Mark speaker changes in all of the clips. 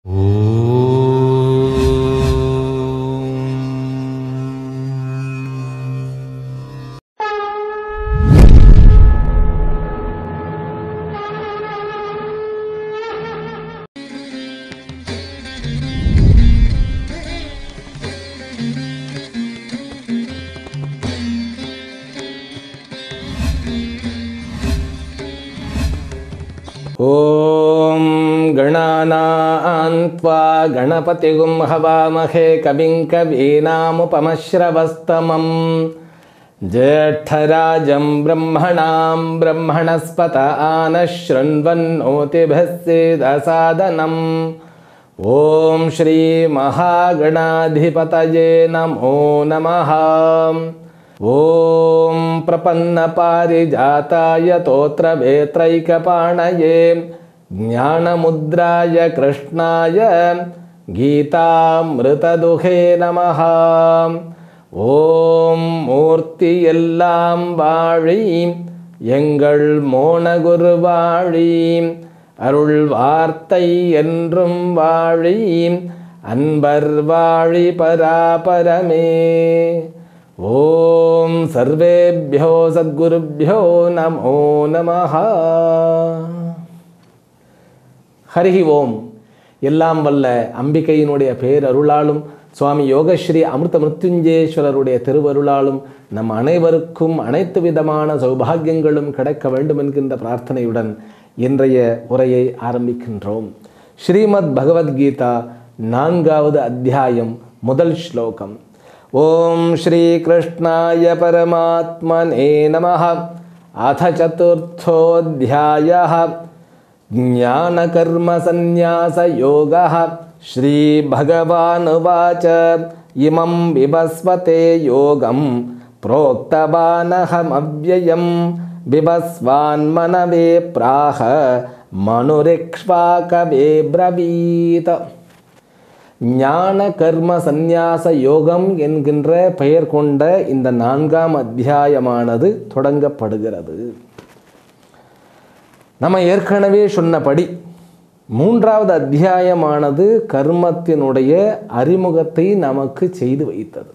Speaker 1: ॐ गणानान्त्वा गणपतिगुं हवामहे कविं कवीनामुपमश्रवस्तमं ज्येष्ठराजं ब्रह्मणां ब्रह्मणस्पत आनः शृण्वन्नोतिभिः सीदसादनम् ॐ श्रीमहागणाधिपतये नमो नमः ॐ प्रपन्नपारिजाताय तोत्रवेत्रैकपाणये ज्ञानमुद्राय कृष्णाय गीतामृतदुहे नमः ஓம் மூர்த்தி எல்லாம் வாழி எங்கள் மோனகுரு வாழி அருள் வார்த்தை என்றும் வாழி அன்பர் வாழி பராபரமே ஓம் சர்வேபியோ சத்குருபியோ நமோ நமஹ ஹரிஹி ஓம் எல்லாம் வல்ல அம்பிகையினுடைய பேரருளாலும் சுவாமி யோகஸ்ரீ அமிர்த மிருத்யுஞ்சேஸ்வரருடைய திருவருளாலும் நம் அனைவருக்கும் அனைத்து விதமான சௌபாகியங்களும் கிடைக்க வேண்டும் என்கின்ற பிரார்த்தனையுடன் இன்றைய உரையை ஆரம்பிக்கின்றோம் ஸ்ரீமத் பகவத்கீதா நான்காவது அத்தியாயம் முதல் ஸ்லோகம் ஓம் ஸ்ரீ கிருஷ்ணாய பரமாத்மனே நமः அத சதுர்த்தோऽध्यायः ज्ञानकर्मसन्न्यासयोगः श्रीभगवानुवाच इमं विभस्वते योगं प्रोक्तवानहमव्ययं बिभस्वान्मनवे प्राह मनुरिक्ष्वाकवे ब्रवीत ஞான கர்ம சந்நியாச யோகம் என்கின்ற பெயர் கொண்ட இந்த நான்காம் அத்தியாயமானது தொடங்கப்படுகிறது நம்ம ஏற்கனவே சொன்னபடி மூன்றாவது அத்தியாயமானது கர்மத்தினுடைய அறிமுகத்தை நமக்கு செய்து வைத்தது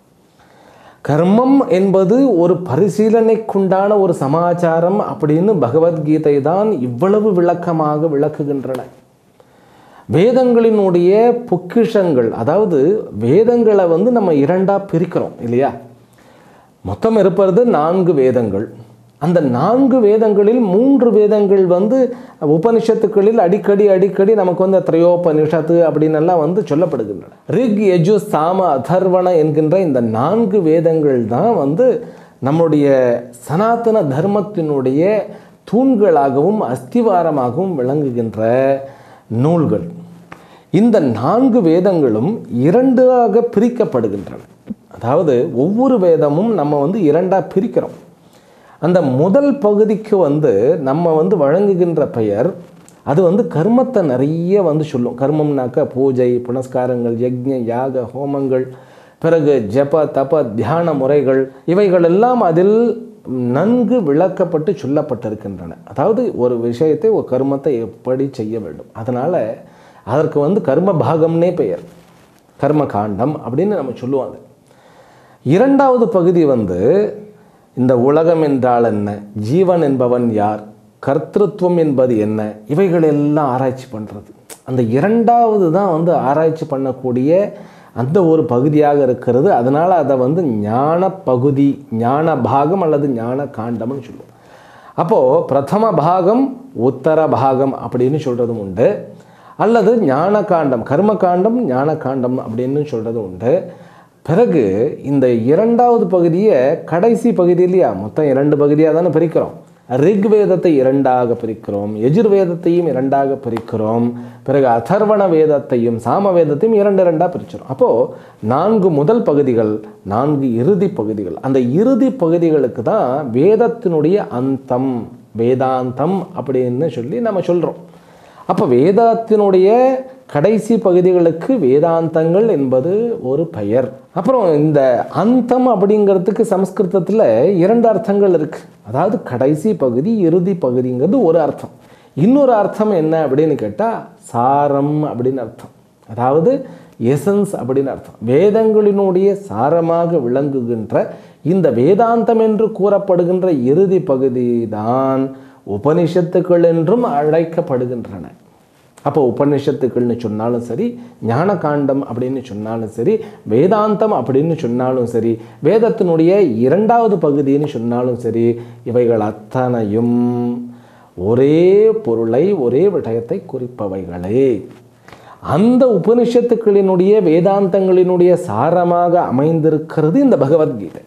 Speaker 1: கர்மம் என்பது ஒரு பரிசீலனைக்குண்டான ஒரு சமாச்சாரம் அப்படின்னு பகவத்கீதை தான் இவ்வளவு விளக்கமாக விளக்குகின்றன வேதங்களினுடைய பொக்கிஷங்கள் அதாவது வேதங்களை வந்து நம்ம இரண்டாக பிரிக்கிறோம் இல்லையா மொத்தம் இருப்பது நான்கு வேதங்கள் அந்த நான்கு வேதங்களில் மூன்று வேதங்கள் வந்து உபனிஷத்துக்களில் அடிக்கடி அடிக்கடி நமக்கு வந்து திரையோபனிஷத்து அப்படின்னு எல்லாம் வந்து சொல்லப்படுகின்றன ரிக் யஜு சாம அதர்வண என்கின்ற இந்த நான்கு வேதங்கள் தான் வந்து நம்முடைய சனாதன தர்மத்தினுடைய தூண்களாகவும் அஸ்திவாரமாகவும் விளங்குகின்ற நூல்கள் இந்த நான்கு வேதங்களும் இரண்டாக பிரிக்கப்படுகின்றன அதாவது ஒவ்வொரு வேதமும் நம்ம வந்து இரண்டாக பிரிக்கிறோம் அந்த முதல் பகுதிக்கு வந்து நம்ம வந்து வழங்குகின்ற பெயர் அது வந்து கர்மத்தை நிறைய வந்து சொல்லும் கர்மம்னாக்கா பூஜை புனஸ்காரங்கள் யஜ்ஞ யாக ஹோமங்கள் பிறகு ஜப தப தியான முறைகள் இவைகளெல்லாம் அதில் நன்கு விளக்கப்பட்டு சொல்லப்பட்டிருக்கின்றன அதாவது ஒரு விஷயத்தை ஒரு கர்மத்தை எப்படி செய்ய வேண்டும் அதனால் அதற்கு வந்து கர்ம பாகம்னே பெயர் கர்ம காண்டம் அப்படின்னு நம்ம சொல்லுவாங்க இரண்டாவது பகுதி வந்து இந்த உலகம் என்றால் என்ன ஜீவன் என்பவன் யார் கர்த்தத்துவம் என்பது என்ன இவைகள் எல்லாம் ஆராய்ச்சி பண்ணுறது அந்த இரண்டாவது தான் வந்து ஆராய்ச்சி பண்ணக்கூடிய அந்த ஒரு பகுதியாக இருக்கிறது அதனால் அதை வந்து ஞான பகுதி ஞான பாகம் அல்லது ஞான காண்டம்னு சொல்லுவோம் அப்போது பிரதம பாகம் உத்தர பாகம் அப்படின்னு சொல்கிறதும் உண்டு அல்லது ஞான காண்டம் கர்ம காண்டம் ஞான காண்டம் அப்படின்னு சொல்கிறதும் உண்டு பிறகு இந்த இரண்டாவது பகுதியை கடைசி பகுதி இல்லையா மொத்தம் இரண்டு பகுதியாக தானே பிரிக்கிறோம் ரிக்வேதத்தை இரண்டாக பிரிக்கிறோம் எஜுர்வேதத்தையும் இரண்டாக பிரிக்கிறோம் பிறகு அதர்வண வேதத்தையும் சாம வேதத்தையும் இரண்டு இரண்டாக பிரிச்சிடும் அப்போது நான்கு முதல் பகுதிகள் நான்கு இறுதி பகுதிகள் அந்த இறுதி பகுதிகளுக்கு தான் வேதத்தினுடைய அந்தம் வேதாந்தம் அப்படின்னு சொல்லி நம்ம சொல்கிறோம் அப்போ வேதத்தினுடைய கடைசி பகுதிகளுக்கு வேதாந்தங்கள் என்பது ஒரு பெயர் அப்புறம் இந்த அந்தம் அப்படிங்கிறதுக்கு சமஸ்கிருதத்தில் இரண்டு அர்த்தங்கள் இருக்குது அதாவது கடைசி பகுதி இறுதி பகுதிங்கிறது ஒரு அர்த்தம் இன்னொரு அர்த்தம் என்ன அப்படின்னு கேட்டால் சாரம் அப்படின்னு அர்த்தம் அதாவது எசன்ஸ் அப்படின்னு அர்த்தம் வேதங்களினுடைய சாரமாக விளங்குகின்ற இந்த வேதாந்தம் என்று கூறப்படுகின்ற இறுதி பகுதி தான் உபனிஷத்துக்கள் என்றும் அழைக்கப்படுகின்றன அப்போ உபனிஷத்துக்கள்னு சொன்னாலும் சரி ஞான காண்டம் அப்படின்னு சொன்னாலும் சரி வேதாந்தம் அப்படின்னு சொன்னாலும் சரி வேதத்தினுடைய இரண்டாவது பகுதின்னு சொன்னாலும் சரி இவைகள் அத்தனையும் ஒரே பொருளை ஒரே விடயத்தை குறிப்பவைகளே அந்த உபனிஷத்துக்களினுடைய வேதாந்தங்களினுடைய சாரமாக அமைந்திருக்கிறது இந்த பகவத்கீதை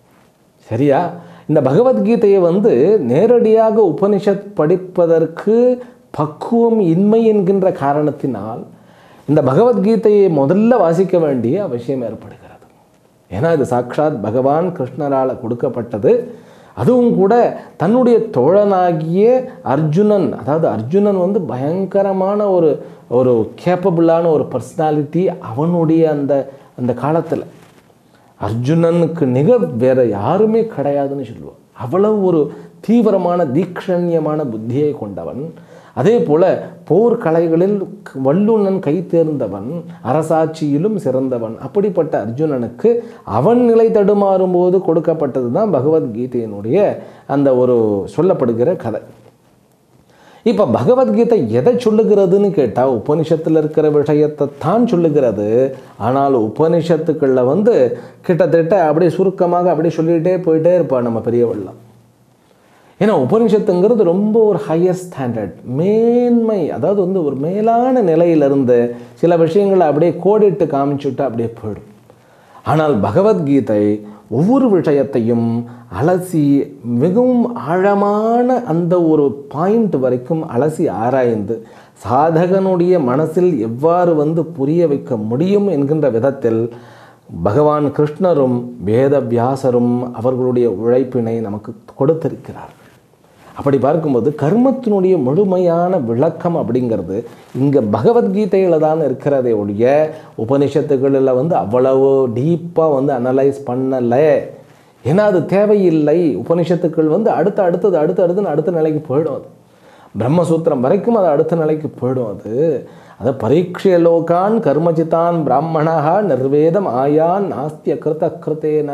Speaker 1: சரியா இந்த பகவத்கீதையை வந்து நேரடியாக உபனிஷத் படிப்பதற்கு பக்குவம் இன்மை என்கின்ற காரணத்தினால் இந்த பகவத்கீதையை முதல்ல வாசிக்க வேண்டிய அவசியம் ஏற்படுகிறது ஏன்னா இது சாக்ஷாத் பகவான் கிருஷ்ணரால் கொடுக்கப்பட்டது அதுவும் கூட தன்னுடைய தோழனாகிய அர்ஜுனன் அதாவது அர்ஜுனன் வந்து பயங்கரமான ஒரு ஒரு கேப்பபிளான ஒரு பர்சனாலிட்டி அவனுடைய அந்த அந்த காலத்தில் அர்ஜுனனுக்கு நிகர் வேற யாருமே கிடையாதுன்னு சொல்லுவான் அவ்வளவு ஒரு தீவிரமான தீக்ஷண்யமான புத்தியை கொண்டவன் அதே போல போர்க்கலைகளில் வல்லுனன் கை தேர்ந்தவன் அரசாட்சியிலும் சிறந்தவன் அப்படிப்பட்ட அர்ஜுனனுக்கு அவன் நிலை தடுமாறும் போது கொடுக்கப்பட்டது தான் பகவத்கீதையினுடைய அந்த ஒரு சொல்லப்படுகிற கதை இப்போ பகவத்கீதை எதை சொல்லுகிறதுன்னு கேட்டால் உபனிஷத்தில் இருக்கிற விஷயத்தை தான் சொல்லுகிறது ஆனால் உபனிஷத்துக்களில் வந்து கிட்டத்தட்ட அப்படியே சுருக்கமாக அப்படியே சொல்லிகிட்டே போயிட்டே இருப்பாள் நம்ம பெரியவள்லாம் ஏன்னா உபனிஷத்துங்கிறது ரொம்ப ஒரு ஹையர் ஸ்டாண்டர்ட் மேன்மை அதாவது வந்து ஒரு மேலான நிலையிலிருந்து சில விஷயங்களை அப்படியே கோடிட்டு காமிச்சுட்டு அப்படியே போயிடும் ஆனால் பகவத்கீதை ஒவ்வொரு விஷயத்தையும் அலசி மிகவும் ஆழமான அந்த ஒரு பாயிண்ட் வரைக்கும் அலசி ஆராய்ந்து சாதகனுடைய மனசில் எவ்வாறு வந்து புரிய வைக்க முடியும் என்கின்ற விதத்தில் பகவான் கிருஷ்ணரும் வேதவியாசரும் அவர்களுடைய உழைப்பினை நமக்கு கொடுத்திருக்கிறார் அப்படி பார்க்கும்போது கர்மத்தினுடைய முழுமையான விளக்கம் அப்படிங்கிறது இங்கே பகவத்கீதையில் தான் இருக்கிறதே ஒழிய உபனிஷத்துகளில் வந்து அவ்வளவு டீப்பாக வந்து அனலைஸ் பண்ணலை ஏன்னா அது தேவையில்லை உபனிஷத்துக்கள் வந்து அடுத்து அடுத்தது அடுத்து அடுத்துன்னு அடுத்த நிலைக்கு போயிடும் அது பிரம்மசூத்திரம் வரைக்கும் அது அடுத்த நிலைக்கு போயிடும் அது அது பரீட்சைய லோகான் கர்மஜிதான் பிராமணா நிர்வேதம் ஆயான் நாஸ்திய கிருத கிருத்தேன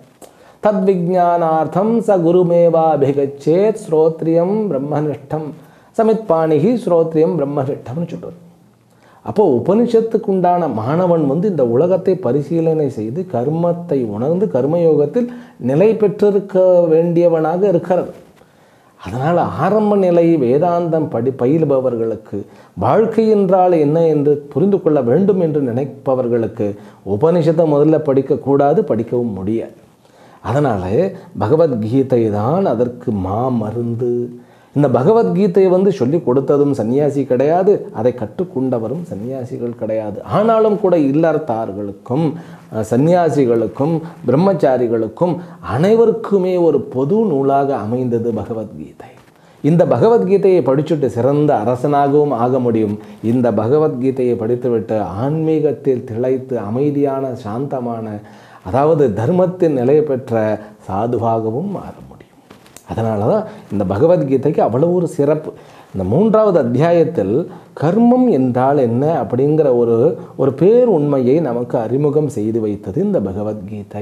Speaker 1: தத்விஜானார்த்தம் ச குருமேவாபிகச்சேத் ஸ்ரோத்ரியம் பிரம்மனிஷ்டம் சமித்பாணிகி ஸ்ரோத்ரியம் பிரம்மனிஷ்டம்னு சொல்கிறது அப்போது உபனிஷத்துக்குண்டான மாணவன் வந்து இந்த உலகத்தை பரிசீலனை செய்து கர்மத்தை உணர்ந்து கர்மயோகத்தில் நிலை பெற்றிருக்க வேண்டியவனாக இருக்கிறது அதனால் ஆரம்ப நிலை வேதாந்தம் படி பயிலுபவர்களுக்கு வாழ்க்கை என்றால் என்ன என்று புரிந்து கொள்ள வேண்டும் என்று நினைப்பவர்களுக்கு உபனிஷத்தை முதல்ல படிக்கக்கூடாது படிக்கவும் முடியாது அதனால் பகவத்கீதை தான் அதற்கு மா மருந்து இந்த பகவத்கீதையை வந்து சொல்லி கொடுத்ததும் சன்னியாசி கிடையாது அதை கற்றுக்கொண்டவரும் சன்னியாசிகள் கிடையாது ஆனாலும் கூட இல்லறத்தார்களுக்கும் சன்னியாசிகளுக்கும் பிரம்மச்சாரிகளுக்கும் அனைவருக்குமே ஒரு பொது நூலாக அமைந்தது பகவத்கீதை இந்த பகவத்கீதையை படிச்சுட்டு சிறந்த அரசனாகவும் ஆக முடியும் இந்த பகவத்கீதையை படித்துவிட்டு ஆன்மீகத்தில் திளைத்து அமைதியான சாந்தமான அதாவது தர்மத்தின் நிலை பெற்ற சாதுவாகவும் மாற முடியும் அதனால தான் இந்த பகவத்கீதைக்கு அவ்வளோ ஒரு சிறப்பு இந்த மூன்றாவது அத்தியாயத்தில் கர்மம் என்றால் என்ன அப்படிங்கிற ஒரு ஒரு பேர் உண்மையை நமக்கு அறிமுகம் செய்து வைத்தது இந்த பகவத்கீதை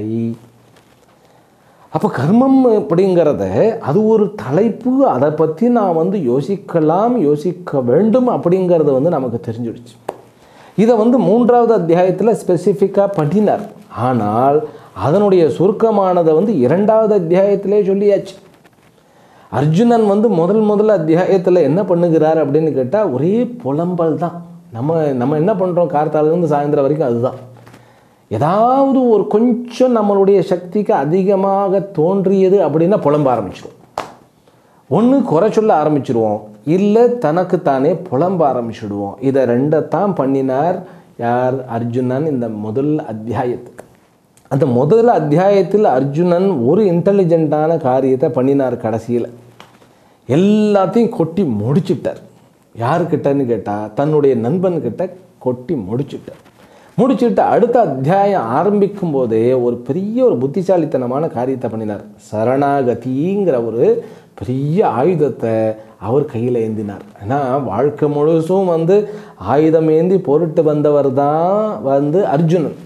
Speaker 1: அப்போ கர்மம் அப்படிங்கிறத அது ஒரு தலைப்பு அதை பற்றி நான் வந்து யோசிக்கலாம் யோசிக்க வேண்டும் அப்படிங்கிறது வந்து நமக்கு தெரிஞ்சிடுச்சு இதை வந்து மூன்றாவது அத்தியாயத்தில் ஸ்பெசிஃபிக்காக பண்ணினார் ஆனால் அதனுடைய சுருக்கமானதை வந்து இரண்டாவது அத்தியாயத்திலே சொல்லியாச்சு அர்ஜுனன் வந்து முதல் முதல் அத்தியாயத்தில் என்ன பண்ணுகிறார் அப்படின்னு கேட்டால் ஒரே புலம்பல் தான் நம்ம நம்ம என்ன பண்ணுறோம் கார்த்தாலேருந்து சாயந்தரம் வரைக்கும் அதுதான் ஏதாவது ஒரு கொஞ்சம் நம்மளுடைய சக்திக்கு அதிகமாக தோன்றியது அப்படின்னா புலம்ப ஆரம்பிச்சிடும் ஒன்று குறை சொல்ல ஆரம்பிச்சிடுவோம் இல்லை தனக்குத்தானே புலம்ப ஆரம்பிச்சிடுவோம் இதை ரெண்டைத்தான் பண்ணினார் யார் அர்ஜுனன் இந்த முதல் அத்தியாயத்துக்கு அந்த முதல் அத்தியாயத்தில் அர்ஜுனன் ஒரு இன்டெலிஜென்ட்டான காரியத்தை பண்ணினார் கடைசியில் எல்லாத்தையும் கொட்டி முடிச்சிட்டார் யாருக்கிட்டன்னு கேட்டால் தன்னுடைய நண்பன்கிட்ட கொட்டி முடிச்சிட்டார் முடிச்சுட்டு அடுத்த அத்தியாயம் ஆரம்பிக்கும் போதே ஒரு பெரிய ஒரு புத்திசாலித்தனமான காரியத்தை பண்ணினார் சரணாகதிங்கிற ஒரு பெரிய ஆயுதத்தை அவர் கையில் ஏந்தினார் ஏன்னா வாழ்க்கை முழுசும் வந்து ஆயுதம் ஏந்தி பொருட்டு வந்தவர் தான் வந்து அர்ஜுனன்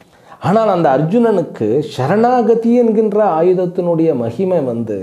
Speaker 1: ஆனால் அந்த அர்ஜுனனுக்கு சரணாகதி என்கின்ற ஆயுதத்தினுடைய மகிமை வந்து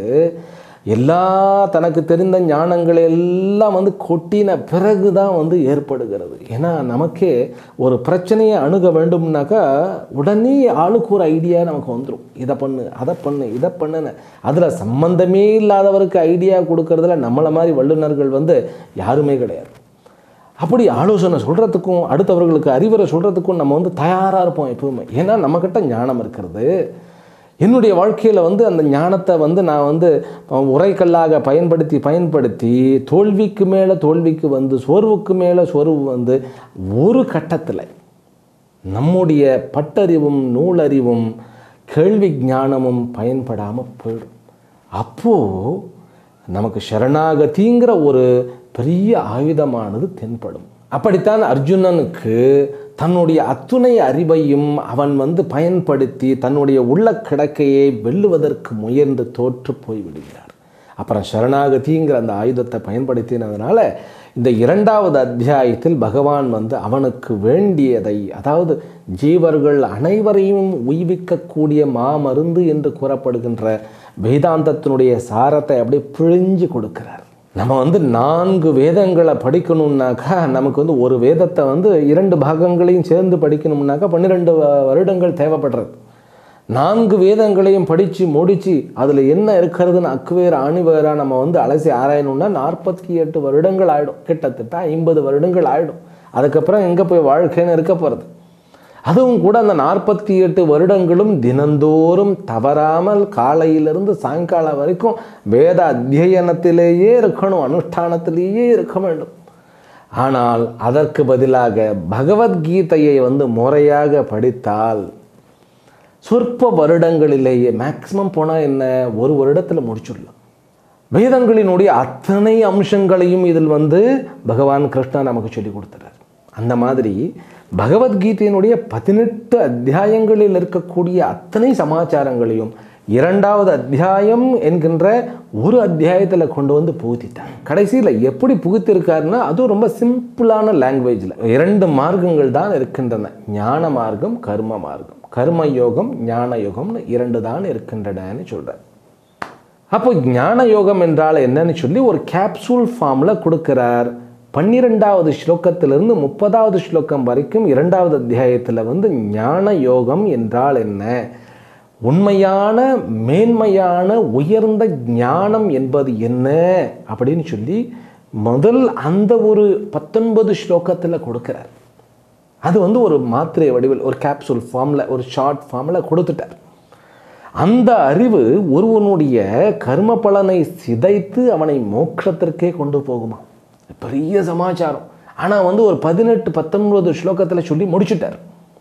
Speaker 1: எல்லா தனக்கு தெரிந்த ஞானங்களை எல்லாம் வந்து கொட்டின பிறகு தான் வந்து ஏற்படுகிறது ஏன்னா நமக்கே ஒரு பிரச்சனையை அணுக வேண்டும்னாக்கா உடனே ஆளுக்கு ஒரு ஐடியா நமக்கு வந்துடும் இதை பண்ணு அதை பண்ணு இதை பண்ணுன்னு அதில் சம்பந்தமே இல்லாதவருக்கு ஐடியா கொடுக்கறதுல நம்மளை மாதிரி வல்லுநர்கள் வந்து யாருமே கிடையாது அப்படி ஆலோசனை சொல்கிறதுக்கும் அடுத்தவர்களுக்கு அறிவுரை சொல்கிறதுக்கும் நம்ம வந்து தயாராக இருப்போம் எப்பவுமே ஏன்னா நம்மக்கிட்ட ஞானம் இருக்கிறது என்னுடைய வாழ்க்கையில் வந்து அந்த ஞானத்தை வந்து நான் வந்து உரைக்கல்லாக பயன்படுத்தி பயன்படுத்தி தோல்விக்கு மேலே தோல்விக்கு வந்து சோர்வுக்கு மேலே சோர்வு வந்து ஒரு கட்டத்தில் நம்முடைய பட்டறிவும் நூலறிவும் கேள்வி ஞானமும் பயன்படாமல் போயிடும் அப்போது நமக்கு சரணாகதிங்கிற ஒரு பெரிய ஆயுதமானது தென்படும் அப்படித்தான் அர்ஜுனனுக்கு தன்னுடைய அத்துணை அறிவையும் அவன் வந்து பயன்படுத்தி தன்னுடைய உள்ள கிடக்கையை வெல்லுவதற்கு முயன்று தோற்று போய்விடுகிறார் அப்புறம் சரணாகதிங்கிற அந்த ஆயுதத்தை பயன்படுத்தினதுனால இந்த இரண்டாவது அத்தியாயத்தில் பகவான் வந்து அவனுக்கு வேண்டியதை அதாவது ஜீவர்கள் அனைவரையும் உய்விக்கக்கூடிய மாமருந்து என்று கூறப்படுகின்ற வேதாந்தத்தினுடைய சாரத்தை அப்படியே பிழிஞ்சு கொடுக்கிறார் நம்ம வந்து நான்கு வேதங்களை படிக்கணும்னாக்கா நமக்கு வந்து ஒரு வேதத்தை வந்து இரண்டு பாகங்களையும் சேர்ந்து படிக்கணும்னாக்கா பன்னிரெண்டு வருடங்கள் தேவைப்படுறது நான்கு வேதங்களையும் படித்து முடித்து அதில் என்ன இருக்கிறதுன்னு அக்குவேர் ஆணிவேராக நம்ம வந்து அலசி ஆராயணும்னா நாற்பத்தி எட்டு வருடங்கள் ஆகிடும் கிட்டத்தட்ட ஐம்பது வருடங்கள் ஆகிடும் அதுக்கப்புறம் எங்கே போய் வாழ்க்கைன்னு இருக்க போகிறது அதுவும் கூட அந்த நாற்பத்தி எட்டு வருடங்களும் தினந்தோறும் தவறாமல் காலையிலிருந்து சாயங்காலம் வரைக்கும் வேத அத்தியனத்திலேயே இருக்கணும் அனுஷ்டானத்திலேயே இருக்க வேண்டும் ஆனால் அதற்கு பதிலாக பகவத்கீதையை வந்து முறையாக படித்தால் சொற்ப வருடங்களிலேயே மேக்சிமம் போனால் என்ன ஒரு வருடத்தில் முடிச்சுடலாம் வேதங்களினுடைய அத்தனை அம்சங்களையும் இதில் வந்து பகவான் கிருஷ்ணா நமக்கு சொல்லி கொடுத்துறார் அந்த மாதிரி பகவத்கீதையினுடைய பதினெட்டு அத்தியாயங்களில் இருக்கக்கூடிய அத்தனை சமாச்சாரங்களையும் இரண்டாவது அத்தியாயம் என்கின்ற ஒரு அத்தியாயத்தில் கொண்டு வந்து புகுத்திட்டாங்க கடைசியில் எப்படி புகுத்திருக்காருன்னா அதுவும் ரொம்ப சிம்பிளான லாங்குவேஜில் இரண்டு மார்க்கங்கள் தான் இருக்கின்றன ஞான மார்க்கம் கர்ம மார்க்கம் கர்ம யோகம் ஞான யோகம்னு இரண்டு தான் இருக்கின்றனன்னு சொல்கிறார் அப்போ ஞான யோகம் என்றால் என்னன்னு சொல்லி ஒரு கேப்சூல் ஃபார்மில் கொடுக்கிறார் பன்னிரெண்டாவது ஸ்லோகத்திலிருந்து முப்பதாவது ஸ்லோகம் வரைக்கும் இரண்டாவது அத்தியாயத்தில் வந்து ஞான யோகம் என்றால் என்ன உண்மையான மேன்மையான உயர்ந்த ஞானம் என்பது என்ன அப்படின்னு சொல்லி முதல் அந்த ஒரு பத்தொன்பது ஸ்லோகத்தில் கொடுக்கிறார் அது வந்து ஒரு மாத்திரை வடிவில் ஒரு கேப்சூல் ஃபார்மில் ஒரு ஷார்ட் ஃபார்மில் கொடுத்துட்டார் அந்த அறிவு ஒருவனுடைய கர்ம பலனை சிதைத்து அவனை மோட்சத்திற்கே கொண்டு போகுமா பெரிய சமாச்சாரம் ஆனால் வந்து ஒரு பதினெட்டு பத்தொன்பது ஸ்லோகத்தில் சொல்லி முடிச்சுட்டார்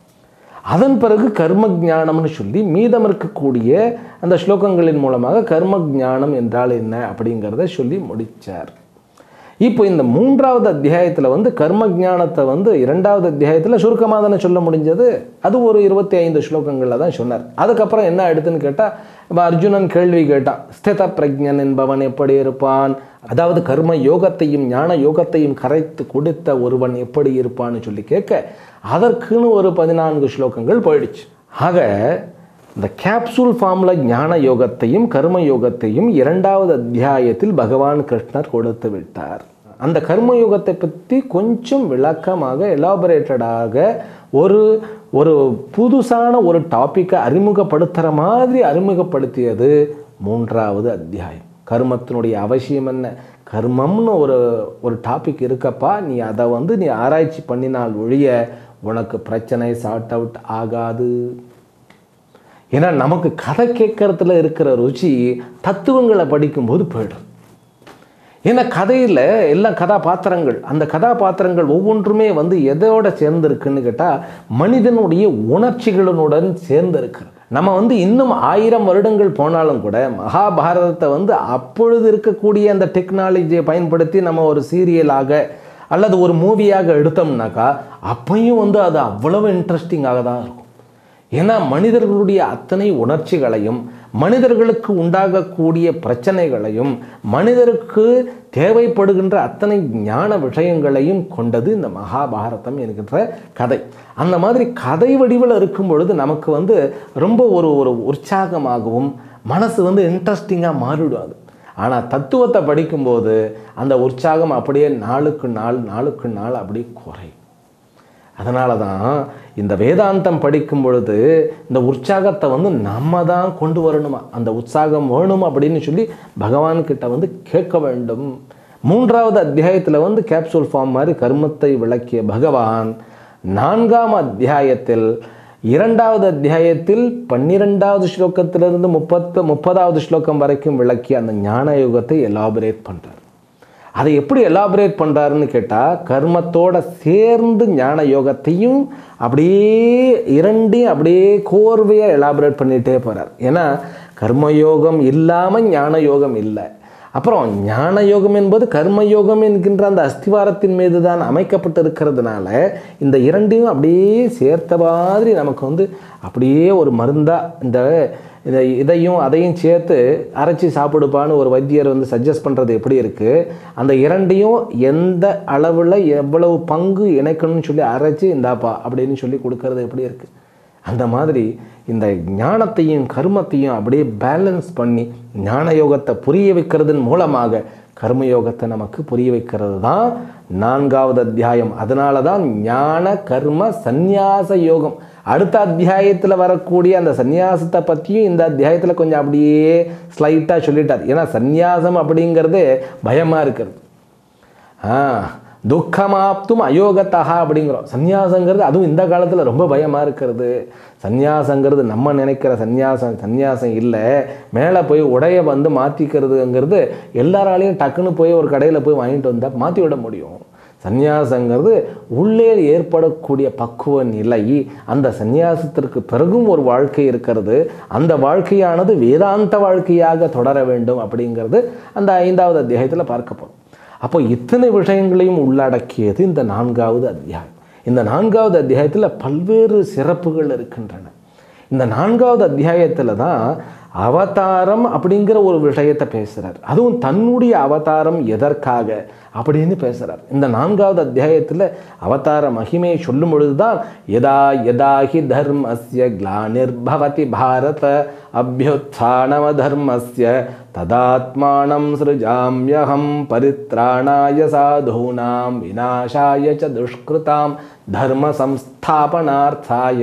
Speaker 1: அதன் பிறகு கர்ம ஞானம்னு சொல்லி மீதம் இருக்கக்கூடிய அந்த ஸ்லோகங்களின் மூலமாக கர்ம ஞானம் என்றால் என்ன அப்படிங்கிறத சொல்லி முடித்தார் இப்போ இந்த மூன்றாவது அத்தியாயத்தில் வந்து கர்ம ஞானத்தை வந்து இரண்டாவது அத்தியாயத்தில் சுருக்கமாக தானே சொல்ல முடிஞ்சது அது ஒரு இருபத்தி ஐந்து ஸ்லோகங்களில் தான் சொன்னார் அதுக்கப்புறம் என்ன ஆயிடுதுன்னு கேட்டால் இப்போ அர்ஜுனன் கேள்வி கேட்டான் ஸ்தித பிரஜன் என்பவன் எப்படி இருப்பான் அதாவது கர்ம யோகத்தையும் ஞான யோகத்தையும் கரைத்து கொடுத்த ஒருவன் எப்படி இருப்பான்னு சொல்லி கேட்க அதற்குன்னு ஒரு பதினான்கு ஸ்லோகங்கள் போயிடுச்சு ஆக இந்த கேப்சூல் ஃபார்மில் ஞான யோகத்தையும் கர்ம யோகத்தையும் இரண்டாவது அத்தியாயத்தில் பகவான் கிருஷ்ணர் கொடுத்து விட்டார் அந்த கர்ம யோகத்தை பற்றி கொஞ்சம் விளக்கமாக எலாபரேட்டடாக ஒரு ஒரு புதுசான ஒரு டாப்பிக்கை அறிமுகப்படுத்துகிற மாதிரி அறிமுகப்படுத்தியது மூன்றாவது அத்தியாயம் கர்மத்தினுடைய அவசியம் என்ன கர்மம்னு ஒரு ஒரு டாபிக் இருக்கப்பா நீ அதை வந்து நீ ஆராய்ச்சி பண்ணினால் ஒழிய உனக்கு பிரச்சனை சார்ட் அவுட் ஆகாது ஏன்னா நமக்கு கதை கேட்கறதுல இருக்கிற ருச்சி தத்துவங்களை படிக்கும்போது போயிடும் ஏன்னா கதையில் எல்லாம் கதாபாத்திரங்கள் அந்த கதாபாத்திரங்கள் ஒவ்வொன்றுமே வந்து எதோட சேர்ந்துருக்குன்னு கேட்டால் மனிதனுடைய உணர்ச்சிகளுடன் சேர்ந்து இருக்கிறது நம்ம வந்து இன்னும் ஆயிரம் வருடங்கள் போனாலும் கூட மகாபாரதத்தை வந்து அப்பொழுது இருக்கக்கூடிய அந்த டெக்னாலஜியை பயன்படுத்தி நம்ம ஒரு சீரியலாக அல்லது ஒரு மூவியாக எடுத்தோம்னாக்கா அப்பையும் வந்து அது அவ்வளவு இன்ட்ரெஸ்டிங்காக தான் இருக்கும் ஏன்னா மனிதர்களுடைய அத்தனை உணர்ச்சிகளையும் மனிதர்களுக்கு உண்டாகக்கூடிய பிரச்சனைகளையும் மனிதருக்கு தேவைப்படுகின்ற அத்தனை ஞான விஷயங்களையும் கொண்டது இந்த மகாபாரதம் என்கின்ற கதை அந்த மாதிரி கதை வடிவில் இருக்கும் பொழுது நமக்கு வந்து ரொம்ப ஒரு ஒரு உற்சாகமாகவும் மனசு வந்து இன்ட்ரெஸ்டிங்காக மாறிடும் அது ஆனால் தத்துவத்தை படிக்கும்போது அந்த உற்சாகம் அப்படியே நாளுக்கு நாள் நாளுக்கு நாள் அப்படியே குறையும் அதனால தான் இந்த வேதாந்தம் படிக்கும் பொழுது இந்த உற்சாகத்தை வந்து நம்ம தான் கொண்டு வரணுமா அந்த உற்சாகம் வேணும் அப்படின்னு சொல்லி பகவான் கிட்ட வந்து கேட்க வேண்டும் மூன்றாவது அத்தியாயத்தில் வந்து கேப்சூல் ஃபார்ம் மாதிரி கர்மத்தை விளக்கிய பகவான் நான்காம் அத்தியாயத்தில் இரண்டாவது அத்தியாயத்தில் பன்னிரெண்டாவது ஸ்லோகத்திலிருந்து முப்பத்து முப்பதாவது ஸ்லோகம் வரைக்கும் விளக்கிய அந்த ஞான யுகத்தை எலாபரேட் பண்ணுறார் அதை எப்படி எலாபரேட் பண்ணுறாருன்னு கேட்டால் கர்மத்தோட சேர்ந்து ஞான யோகத்தையும் அப்படியே இரண்டையும் அப்படியே கோர்வையாக எலாபரேட் பண்ணிகிட்டே போகிறார் ஏன்னா கர்மயோகம் இல்லாமல் ஞான யோகம் இல்லை அப்புறம் ஞான யோகம் என்பது கர்மயோகம் என்கின்ற அந்த அஸ்திவாரத்தின் மீது தான் அமைக்கப்பட்டிருக்கிறதுனால இந்த இரண்டையும் அப்படியே சேர்த்த மாதிரி நமக்கு வந்து அப்படியே ஒரு மருந்தாக இந்த இதை இதையும் அதையும் சேர்த்து அரைச்சி சாப்பிடுப்பான்னு ஒரு வைத்தியர் வந்து சஜஸ்ட் பண்ணுறது எப்படி இருக்குது அந்த இரண்டையும் எந்த அளவில் எவ்வளவு பங்கு இணைக்கணும்னு சொல்லி அரைச்சி இந்தாப்பா அப்படின்னு சொல்லி கொடுக்கறது எப்படி இருக்குது அந்த மாதிரி இந்த ஞானத்தையும் கர்மத்தையும் அப்படியே பேலன்ஸ் பண்ணி ஞான யோகத்தை புரிய வைக்கிறதன் மூலமாக கர்மயோகத்தை நமக்கு புரிய வைக்கிறது தான் நான்காவது அத்தியாயம் அதனால தான் ஞான கர்ம சந்நியாச யோகம் அடுத்த அத்தியாயத்தில் வரக்கூடிய அந்த சந்நியாசத்தை பற்றியும் இந்த அத்தியாயத்தில் கொஞ்சம் அப்படியே ஸ்லைட்டாக சொல்லிட்டார் ஏன்னா சந்நியாசம் அப்படிங்கிறது பயமாக இருக்கிறது ஆ துக்கமாப்தும் அயோகத்தா அப்படிங்கிறோம் சந்நியாசங்கிறது அதுவும் இந்த காலத்தில் ரொம்ப பயமாக இருக்கிறது சந்நியாசங்கிறது நம்ம நினைக்கிற சந்நியாசம் சந்நியாசம் இல்லை மேலே போய் உடைய வந்து மாற்றிக்கிறதுங்கிறது எல்லாராலையும் டக்குன்னு போய் ஒரு கடையில் போய் வாங்கிட்டு வந்தால் மாற்றி விட முடியும் சந்நியாசங்கிறது உள்ளே ஏற்படக்கூடிய பக்குவ நிலை அந்த சந்நியாசத்திற்கு பிறகும் ஒரு வாழ்க்கை இருக்கிறது அந்த வாழ்க்கையானது வேதாந்த வாழ்க்கையாக தொடர வேண்டும் அப்படிங்கிறது அந்த ஐந்தாவது அத்தியாயத்தில் பார்க்க போகிறோம் அப்போ இத்தனை விஷயங்களையும் உள்ளடக்கியது இந்த நான்காவது அத்தியாயம் இந்த நான்காவது அத்தியாயத்தில் பல்வேறு சிறப்புகள் இருக்கின்றன இந்த நான்காவது அத்தியாயத்தில் தான் அவதாரம் அப்படிங்கிற ஒரு விஷயத்தை பேசுகிறார் அதுவும் தன்னுடைய அவதாரம் எதற்காக அப்படின்னு பேசுகிறார் இந்த நான்காவது அத்தியாயத்தில் அவதார மகிமையை சொல்லும் பொழுதுதான் யதா யதாஹி தர்மஸ்ய கிளானிர்பவதி பாரத அபியுத்தானவ தர்மஸ்ய ததாத்மானம் சிருஜாம்யஹம் பரித்ராணாய சாதூனாம் விநாசாய ச துஷ்கிருதாம் தர்ம சம்ஸ்தாபனார்த்தாய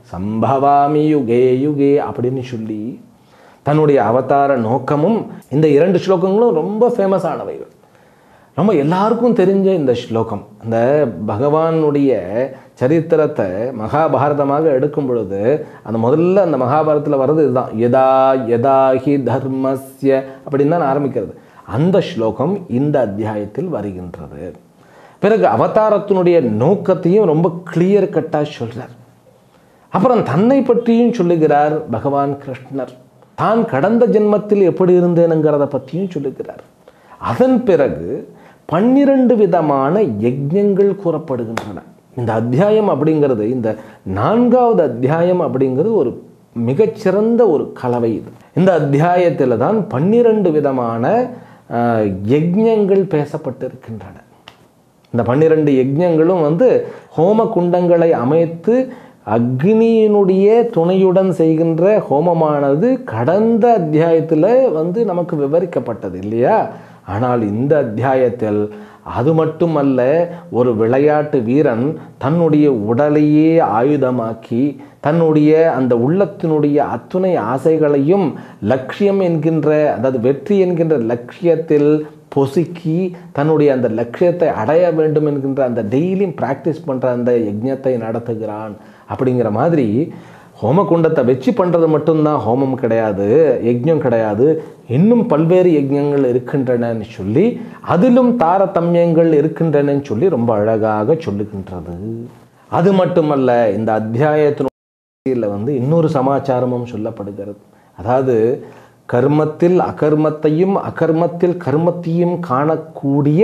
Speaker 1: சம்பவாமி யுகே யுகே அப்படின்னு சொல்லி தன்னுடைய அவதார நோக்கமும் இந்த இரண்டு ஸ்லோகங்களும் ரொம்ப ஃபேமஸானவைகள் ரொம்ப எல்லாருக்கும் தெரிஞ்ச இந்த ஸ்லோகம் அந்த பகவானுடைய சரித்திரத்தை மகாபாரதமாக எடுக்கும் பொழுது அந்த முதல்ல அந்த மகாபாரதத்தில் வர்றது இதுதான் யதா யதாஹி தர்மஸ்ய அப்படின்னு தான் ஆரம்பிக்கிறது அந்த ஸ்லோகம் இந்த அத்தியாயத்தில் வருகின்றது பிறகு அவதாரத்தினுடைய நோக்கத்தையும் ரொம்ப கிளியர் கட்டாக சொல்கிறார் அப்புறம் தன்னை பற்றியும் சொல்லுகிறார் பகவான் கிருஷ்ணர் தான் கடந்த ஜென்மத்தில் எப்படி இருந்தேனுங்கிறத பற்றியும் சொல்லுகிறார் அதன் பிறகு பன்னிரண்டு விதமான யஜ்ஞங்கள் கூறப்படுகின்றன இந்த அத்தியாயம் அப்படிங்கிறது இந்த நான்காவது அத்தியாயம் அப்படிங்கிறது ஒரு மிகச்சிறந்த ஒரு கலவை இது இந்த அத்தியாயத்தில் தான் பன்னிரண்டு விதமான ஆஹ், யஜ்ஞங்கள் பேசப்பட்டிருக்கின்றன இந்த பன்னிரண்டு யஜ்ஞங்களும் வந்து ஹோம குண்டங்களை அமைத்து அக்னியினுடைய துணையுடன் செய்கின்ற ஹோமமானது கடந்த அத்தியாயத்தில் வந்து நமக்கு விவரிக்கப்பட்டது இல்லையா ஆனால் இந்த அத்தியாயத்தில் அது மட்டுமல்ல ஒரு விளையாட்டு வீரன் தன்னுடைய உடலையே ஆயுதமாக்கி தன்னுடைய அந்த உள்ளத்தினுடைய அத்துணை ஆசைகளையும் லட்சியம் என்கின்ற அதாவது வெற்றி என்கின்ற லட்சியத்தில் பொசுக்கி தன்னுடைய அந்த லட்சியத்தை அடைய வேண்டும் என்கின்ற அந்த டெய்லியும் ப்ராக்டிஸ் பண்ணுற அந்த யஜ்ஞத்தை நடத்துகிறான் அப்படிங்கிற மாதிரி ஹோமகுண்டத்தை வச்சு பண்ணுறது மட்டும்தான் ஹோமம் கிடையாது யஜ்ஞம் கிடையாது இன்னும் பல்வேறு யஜ்ஞங்கள் இருக்கின்றனன்னு சொல்லி அதிலும் தாரதமியங்கள் இருக்கின்றனன்னு சொல்லி ரொம்ப அழகாக சொல்லுகின்றது அது மட்டுமல்ல இந்த அத்தியாயத்தினுடைய வந்து இன்னொரு சமாச்சாரமும் சொல்லப்படுகிறது அதாவது கர்மத்தில் அகர்மத்தையும் அகர்மத்தில் கர்மத்தையும் காணக்கூடிய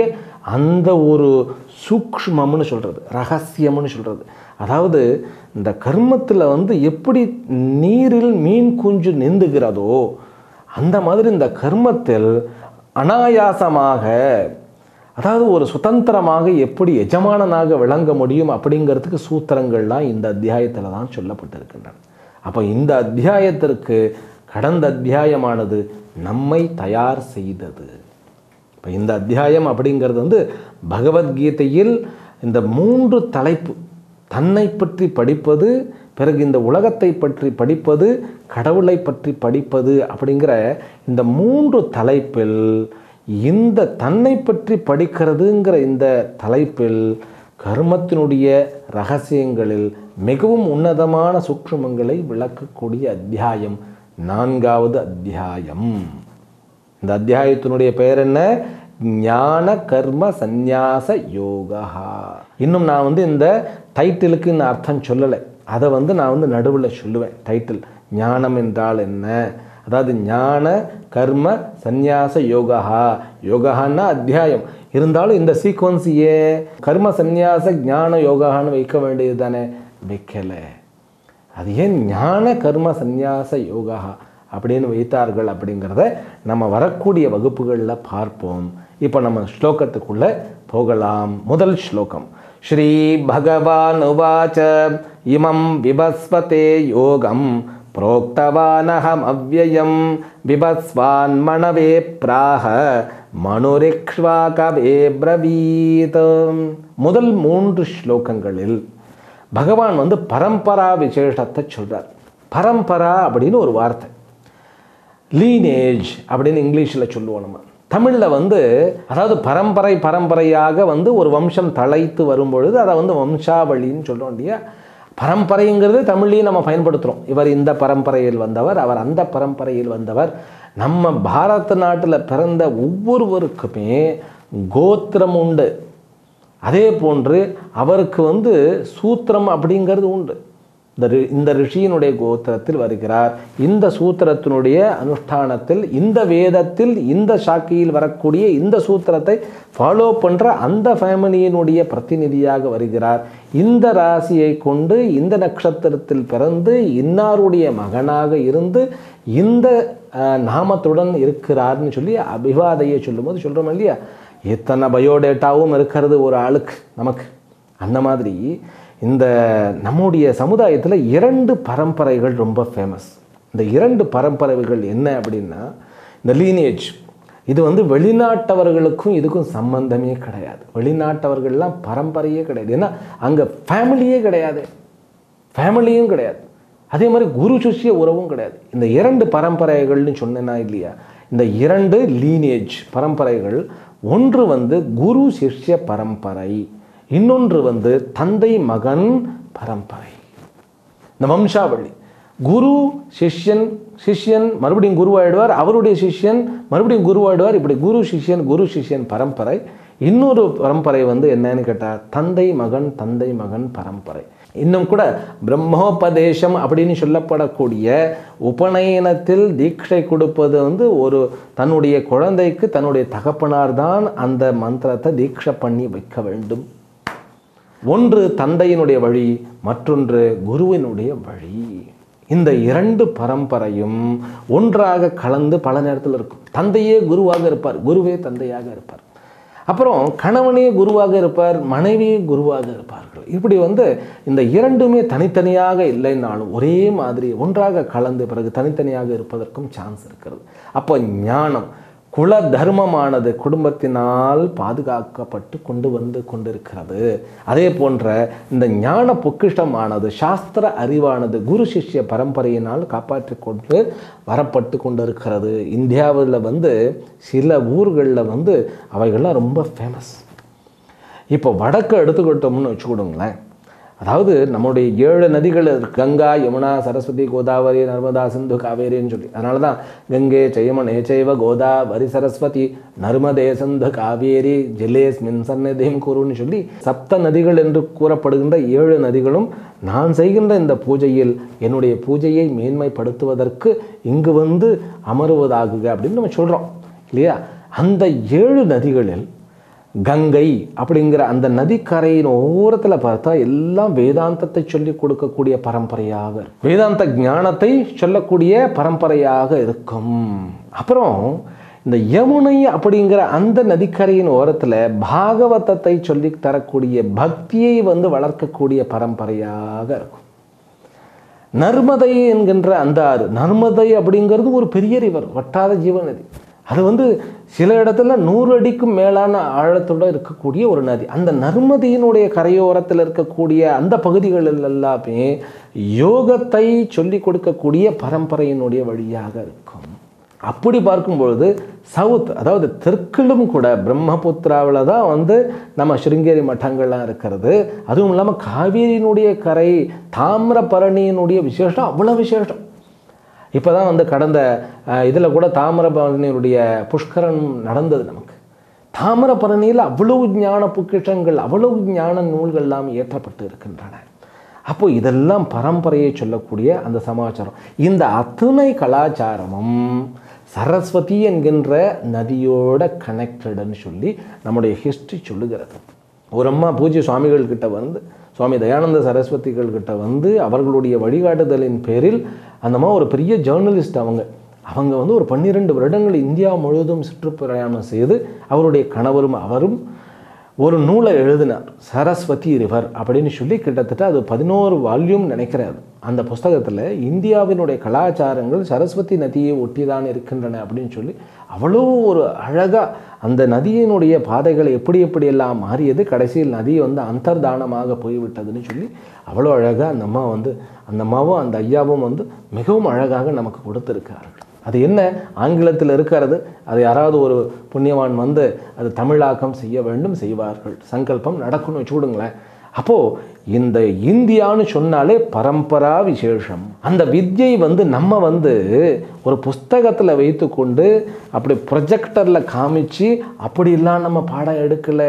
Speaker 1: அந்த ஒரு சூக்ஷ்மம்னு சொல்கிறது ரகசியம்னு சொல்கிறது அதாவது இந்த கர்மத்தில் வந்து எப்படி நீரில் மீன் குஞ்சு நீந்துகிறதோ அந்த மாதிரி இந்த கர்மத்தில் அனாயாசமாக அதாவது ஒரு சுதந்திரமாக எப்படி எஜமானனாக விளங்க முடியும் அப்படிங்கிறதுக்கு சூத்திரங்கள்லாம் இந்த அத்தியாயத்தில் தான் சொல்லப்பட்டிருக்கின்றன அப்போ இந்த அத்தியாயத்திற்கு கடந்த அத்தியாயமானது நம்மை தயார் செய்தது இப்போ இந்த அத்தியாயம் அப்படிங்கிறது வந்து பகவத்கீதையில் இந்த மூன்று தலைப்பு தன்னை பற்றி படிப்பது பிறகு இந்த உலகத்தை பற்றி படிப்பது கடவுளை பற்றி படிப்பது அப்படிங்கிற இந்த மூன்று தலைப்பில் இந்த தன்னை பற்றி படிக்கிறதுங்கிற இந்த தலைப்பில் கர்மத்தினுடைய ரகசியங்களில் மிகவும் உன்னதமான சூக்ஷ்மங்களை விளக்கக்கூடிய அத்தியாயம் நான்காவது அத்தியாயம் இந்த அத்தியாயத்தினுடைய பெயர் என்ன ஞான கர்ம சந்நியாச யோகா இன்னும் நான் வந்து இந்த டைட்டிலுக்கு இந்த அர்த்தம் சொல்லலை அதை வந்து நான் வந்து நடுவில் சொல்லுவேன் டைட்டில் ஞானம் என்றால் என்ன அதாவது ஞான கர்ம சந்நியாச யோகா யோகான்னா அத்தியாயம் இருந்தாலும் இந்த சீக்வன்ஸ் ஏன் கர்ம சந்நியாச ஞான யோகான்னு வைக்க வேண்டியது தானே வைக்கலை அது ஏன் ஞான கர்ம சந்நியாச யோகா அப்படின்னு வைத்தார்கள் அப்படிங்கிறத நம்ம வரக்கூடிய வகுப்புகளில் பார்ப்போம் இப்போ நம்ம ஸ்லோகத்துக்குள்ளே போகலாம் முதல் ஸ்லோகம் ஸ்ரீ பகவான் உவாச்ச இமம் விபஸ்வதே யோகம் प्रोक्तवानहम् अव्ययं बिभस्वान् मनवे प्राह மனுரிக்ஷ்வாகவே பிரவீத் முதல் மூன்று ஸ்லோகங்களில் பகவான் வந்து பரம்பரா விசேஷத்தை சொல்றார் பரம்பரா அப்படின்னு ஒரு வார்த்தை லீனேஜ் அப்படின்னு இங்கிலீஷில் சொல்லுவோம் நம்ம தமிழில் வந்து அதாவது பரம்பரை பரம்பரையாக வந்து ஒரு வம்சம் தழைத்து வரும்பொழுது அதை வந்து வம்சாவளின்னு சொல்கிறோம் இல்லையா பரம்பரைங்கிறது தமிழ்லையும் நம்ம பயன்படுத்துகிறோம் இவர் இந்த பரம்பரையில் வந்தவர் அவர் அந்த பரம்பரையில் வந்தவர் நம்ம பாரத நாட்டில் பிறந்த ஒவ்வொருவருக்குமே கோத்திரம் உண்டு அதே போன்று அவருக்கு வந்து சூத்திரம் அப்படிங்கிறது உண்டு இந்த ரி- இந்த ரிஷியினுடைய கோத்திரத்தில் வருகிறார் இந்த சூத்திரத்தினுடைய அனுஷ்டானத்தில் இந்த வேதத்தில் இந்த சாக்கியில் வரக்கூடிய இந்த சூத்திரத்தை ஃபாலோ பண்ணுற அந்த ஃபேமிலியினுடைய பிரதிநிதியாக வருகிறார் இந்த ராசியை கொண்டு இந்த நட்சத்திரத்தில் பிறந்து இன்னாருடைய மகனாக இருந்து இந்த அஹ், நாமத்துடன் இருக்கிறார்னு சொல்லி அபிவாதையை சொல்லும்போது சொல்கிறோம் இல்லையா எத்தனை பயோடேட்டாவும் இருக்கிறது ஒரு ஆளுக்கு நமக்கு அந்த மாதிரி இந்த நம்முடைய சமுதாயத்தில் இரண்டு பரம்பரைகள் ரொம்ப ஃபேமஸ் இந்த இரண்டு பரம்பரைகள் என்ன அப்படின்னா இந்த லீனேஜ் இது வந்து வெளிநாட்டவர்களுக்கும் இதுக்கும் சம்பந்தமே கிடையாது வெளிநாட்டவர்கள்லாம் பரம்பரையே கிடையாது ஏன்னா அங்கே ஃபேமிலியே கிடையாது ஃபேமிலியும் கிடையாது அதே மாதிரி குரு சிஷ்ய உறவும் கிடையாது இந்த இரண்டு பரம்பரைகள்னு சொன்னேன்னா இல்லையா இந்த இரண்டு லீனேஜ் பரம்பரைகள் ஒன்று வந்து குரு சிஷ்ய பரம்பரை இன்னொன்று வந்து தந்தை மகன் பரம்பரை இந்த வம்சாவளி குரு சிஷ்யன் சிஷ்யன் மறுபடியும் குருவாயிடுவார் அவருடைய சிஷ்யன் மறுபடியும் குருவாயிடுவார் இப்படி குரு சிஷ்யன் குரு சிஷ்யன் பரம்பரை இன்னொரு பரம்பரை வந்து என்னன்னு கேட்டால் தந்தை மகன் தந்தை மகன் பரம்பரை இன்னும் கூட பிரம்மோபதேசம் அப்படின்னு சொல்லப்படக்கூடிய உபநயனத்தில் தீட்சை கொடுப்பது வந்து ஒரு தன்னுடைய குழந்தைக்கு தன்னுடைய தகப்பனார் தான் அந்த மந்திரத்தை தீட்சை பண்ணி வைக்க வேண்டும் ஒன்று தந்தையினுடைய வழி மற்றொன்று குருவினுடைய வழி இந்த இரண்டு பரம்பரையும் ஒன்றாக கலந்து பல நேரத்தில் இருக்கும் தந்தையே குருவாக இருப்பார் குருவே தந்தையாக இருப்பார் அப்புறம் கணவனே குருவாக இருப்பார் மனைவியே குருவாக இருப்பார்கள் இப்படி வந்து இந்த இரண்டுமே தனித்தனியாக இல்லைன்னாலும் ஒரே மாதிரி ஒன்றாக கலந்து பிறகு தனித்தனியாக இருப்பதற்கும் சான்ஸ் இருக்கிறது அப்போ ஞானம் குல தர்மமானது குடும்பத்தினால் பாதுகாக்கப்பட்டு கொண்டு வந்து கொண்டிருக்கிறது அதே போன்ற இந்த ஞான பொக்கிஷமானது சாஸ்திர அறிவானது குரு சிஷ்ய பரம்பரையினால் காப்பாற்றி கொண்டு வரப்பட்டு கொண்டிருக்கிறது இந்தியாவில் வந்து சில ஊர்களில் வந்து அவைகள்லாம் ரொம்ப ஃபேமஸ் இப்போ வடக்கு எடுத்துக்கிட்டோம்னு வச்சுக்கிடுங்களேன் அதாவது நம்முடைய ஏழு நதிகள் இருக்கு. கங்கா யமுனா சரஸ்வதி கோதாவரி நர்மதா சிந்து காவேரின்னு சொல்லி அதனால தான் கங்கை ஜெயமனே செய்வ கோதாவரி சரஸ்வதி நர்மதே சிந்து காவேரி ஜிலேஸ்மின் சந்நிதியும் குருன்னு சொல்லி சப்த நதிகள் என்று கூறப்படுகின்ற ஏழு நதிகளும் நான் செய்கின்ற இந்த பூஜையில் என்னுடைய பூஜையை மேன்மைப்படுத்துவதற்கு இங்கு வந்து அமருவதாகுக அப்படின்னு நம்ம சொல்கிறோம் இல்லையா அந்த ஏழு நதிகளில் கங்கை அப்படிங்கிற அந்த நதிக்கரையின் ஓரத்தில் பார்த்தா எல்லாம் வேதாந்தத்தை சொல்லி கொடுக்கக்கூடிய பரம்பரையாக இருக்கும். வேதாந்த ஞானத்தை சொல்லக்கூடிய பரம்பரையாக இருக்கும் அப்புறம் இந்த யமுனை அப்படிங்கிற அந்த நதிக்கரையின் ஓரத்தில் பாகவதத்தை சொல்லி தரக்கூடிய பக்தியை வந்து வளர்க்கக்கூடிய பரம்பரையாக இருக்கும் நர்மதை என்கின்ற அந்த ஆறு நர்மதை அப்படிங்கிறது ஒரு பெரிய ரிவர் வட்டாத ஜீவநதி அது வந்து சில இடத்துல நூறு அடிக்கும் மேலான ஆழத்தோடு இருக்கக்கூடிய ஒரு நதி அந்த நர்மதியினுடைய கரையோரத்தில் இருக்கக்கூடிய அந்த பகுதிகளில் எல்லாமே யோகத்தை சொல்லி கொடுக்கக்கூடிய பரம்பரையினுடைய வழியாக இருக்கும் அப்படி பார்க்கும்பொழுது சவுத் அதாவது தெற்கிலும் கூட பிரம்மபுத்திராவில் தான் வந்து நம்ம சிருங்கேரி மட்டங்கள்லாம் இருக்கிறது அதுவும் இல்லாமல் காவேரியினுடைய கரை தாமிரபரணியினுடைய விசேஷம் அவ்வளோ விசேஷம் இப்போ தான் வந்து கடந்த இதில் கூட தாமிரபரணியினுடைய புஷ்கரம் நடந்தது நமக்கு தாமிரபரணியில் அவ்வளவு ஞான பொக்கிஷங்கள் அவ்வளவு ஞான நூல்கள் எல்லாம் ஏற்றப்பட்டு இருக்கின்றன அப்போ இதெல்லாம் பரம்பரையை சொல்லக்கூடிய அந்த சமாச்சாரம் இந்த அத்துணை கலாச்சாரமும் சரஸ்வதி என்கின்ற நதியோட கனெக்டடுன்னு சொல்லி நம்முடைய ஹிஸ்ட்ரி சொல்லுகிறது ஒரு அம்மா பூஜ்ய சுவாமிகள் கிட்ட வந்து சுவாமி தயானந்த சரஸ்வதிகள் கிட்ட வந்து அவர்களுடைய வழிகாட்டுதலின் பேரில் அந்த அம்மா ஒரு பெரிய ஜேர்னலிஸ்ட் அவங்க அவங்க வந்து ஒரு பன்னிரெண்டு வருடங்கள் இந்தியா முழுவதும் சுற்றுப்பிரயாணம் செய்து அவருடைய கணவரும் அவரும் ஒரு நூலை எழுதினார் சரஸ்வதி ரிவர் அப்படின்னு சொல்லி கிட்டத்தட்ட அது பதினோரு வால்யூம் நினைக்கிறார் அந்த புஸ்தகத்தில் இந்தியாவினுடைய கலாச்சாரங்கள் சரஸ்வதி நதியை ஒட்டி தான் இருக்கின்றன அப்படின்னு சொல்லி அவ்வளோ ஒரு அழகாக அந்த நதியினுடைய பாதைகள் எப்படி எப்படியெல்லாம் மாறியது கடைசியில் நதி வந்து அந்தர்தானமாக போய்விட்டதுன்னு சொல்லி அவ்வளோ அழகாக அந்த அம்மா வந்து அந்த அம்மாவும் அந்த ஐயாவும் வந்து மிகவும் அழகாக நமக்கு கொடுத்துருக்கார்கள் அது என்ன ஆங்கிலத்தில் இருக்கிறது அது யாராவது ஒரு புண்ணியவான் வந்து அது தமிழாக்கம் செய்ய வேண்டும் செய்வார்கள் சங்கல்பம் நடக்கும்னு வச்சுவிடுங்களேன் அப்போது இந்த இந்தியான்னு சொன்னாலே பரம்பரா விசேஷம் அந்த வித்யை வந்து நம்ம வந்து ஒரு புஸ்தகத்தில் வைத்துக்கொண்டு அப்படி ப்ரொஜெக்டரில் காமிச்சு அப்படிலாம் நம்ம பாடம் எடுக்கலை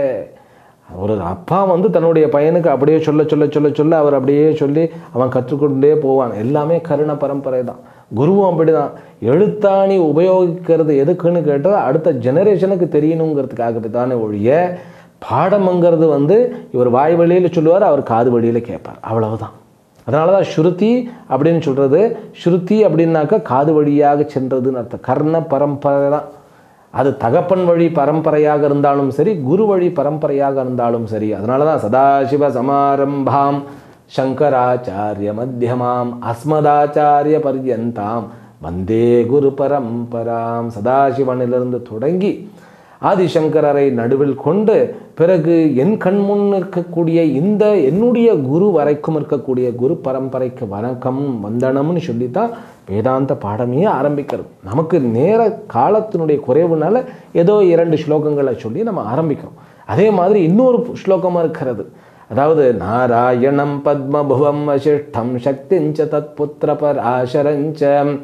Speaker 1: ஒரு அப்பா வந்து தன்னுடைய பையனுக்கு அப்படியே சொல்ல சொல்ல சொல்ல சொல்ல அவர் அப்படியே சொல்லி அவன் கற்றுக்கொண்டே போவான் எல்லாமே கருண பரம்பரை தான் குருவும் அப்படிதான் எழுத்தாணி உபயோகிக்கிறது எதுக்குன்னு கேட்டால் அடுத்த ஜெனரேஷனுக்கு தெரியணுங்கிறதுக்காக தானே ஒழிய பாடம்ங்கிறது வந்து இவர் வாய் வழியில் சொல்லுவார் அவர் காது வழியில் கேட்பார் அவ்வளவுதான் அதனால தான் ஸ்ருதி அப்படின்னு சொல்கிறது ஸ்ருதி அப்படின்னாக்கா காது வழியாக சென்றதுன்னு அர்த்தம் கர்ண பரம்பரை தான் அது தகப்பன் வழி பரம்பரையாக இருந்தாலும் சரி குரு வழி பரம்பரையாக இருந்தாலும் சரி அதனால தான் சதாசிவ சமாரம்பாம் சங்கராச்சாரிய மத்தியமாம் அஸ்மதாச்சாரிய பர்யந்தாம் வந்தே குரு பரம்பராம் சதாசிவனிலிருந்து தொடங்கி ஆதிசங்கரரை நடுவில் கொண்டு பிறகு என் கண் முன் இருக்கக்கூடிய இந்த என்னுடைய குரு வரைக்கும் இருக்கக்கூடிய குரு பரம்பரைக்கு வணக்கம் வந்தனம்னு சொல்லித்தான் வேதாந்த பாடமே ஆரம்பிக்கிறது நமக்கு நேர காலத்தினுடைய குறைவுனால ஏதோ இரண்டு ஸ்லோகங்களை சொல்லி நம்ம ஆரம்பிக்கிறோம் அதே மாதிரி இன்னொரு ஸ்லோகமாக இருக்கிறது அதாவது நாராயணம் பத்மபுவம் வசிஷ்டம் சக்திஞ்ச தத் புத்திர பராசரஞ்ச